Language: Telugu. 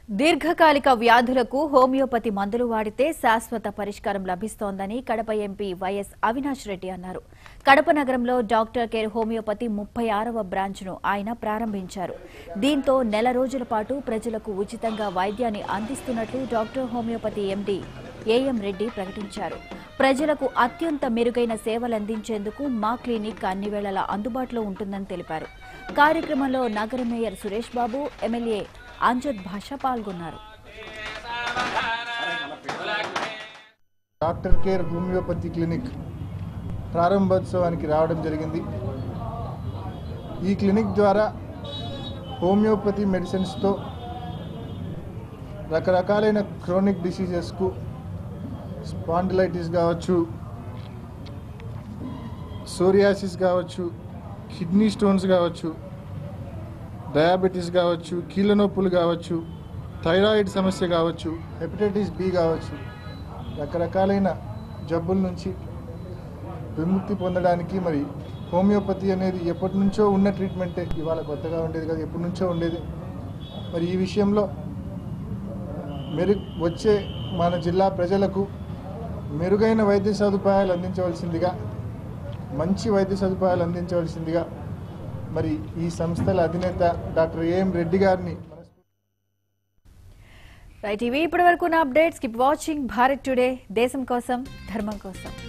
దీర్ఘకాలిక వ్యాధులకు హోమియోపతి మందులు వాడితే శాశ్వత పరిష్కారం లభిస్తోందని కడప ఎంపీ వైఎస్ అవినాష్ రెడ్డి అన్నారు కడప నగరంలో డాక్టర్ కేర్ హోమియోపతి ముప్పై ఆరవ బ్రాంచ్ను ఆయన ప్రారంభించారు దీంతో నెల రోజుల పాటు ప్రజలకు ఉచితంగా వైద్యాన్ని అందిస్తున్నట్లు doctor homeopathy MD AM Reddy ప్రకటించారు ప్రజలకు అత్యంత మెరుగైన సేవలందించేందుకు మా క్లినిక్ అన్ని వేళలా అందుబాటులో ఉంటుందని తెలిపారు కార్యక్రమంలో నగర మేయర్ సురేష్ బాబు ఎమ్మెల్యే అంజద్ భాష పాల్గొన్నారు డాక్టర్ కేర్ హోమియోపతి క్లినిక్ ప్రారంభోత్సవానికి రావడం జరిగింది ఈ క్లినిక్ ద్వారా హోమియోపతి మెడిసిన్స్తో రకరకాలైన క్రోనిక్ డిసీజెస్కు స్పాండిలైటిస్ కావచ్చు సోరియాసిస్ కావచ్చు కిడ్నీ స్టోన్స్ కావచ్చు డయాబెటీస్ కావచ్చు కీళ్ళ నొప్పులు కావచ్చు థైరాయిడ్ సమస్య కావచ్చు హెపటైటిస్ బి కావచ్చు రకరకాలైన జబ్బుల నుంచి విముక్తి పొందడానికి మరి హోమియోపతి అనేది ఎప్పటి నుంచో ఉన్న ట్రీట్మెంటే ఇవాళ కొత్తగా ఉండేది కదా ఎప్పటి నుంచో ఉండేది మరి ఈ విషయంలో మెరు వచ్చే మన జిల్లా ప్రజలకు మెరుగైన వైద్య సదుపాయాలు అందించవలసిందిగా మంచి వైద్య సదుపాయాలు అందించవలసిందిగా మరి ఈ సంస్థల అధినేత డాక్టర్ ఏఎం రెడ్డి గారిని మనస్ఫూర్తిగా రైట్ ఇవి ఇప్పటి వరకు నా updates keep watching Bharat today దేశం కోసం ధర్మం కోసం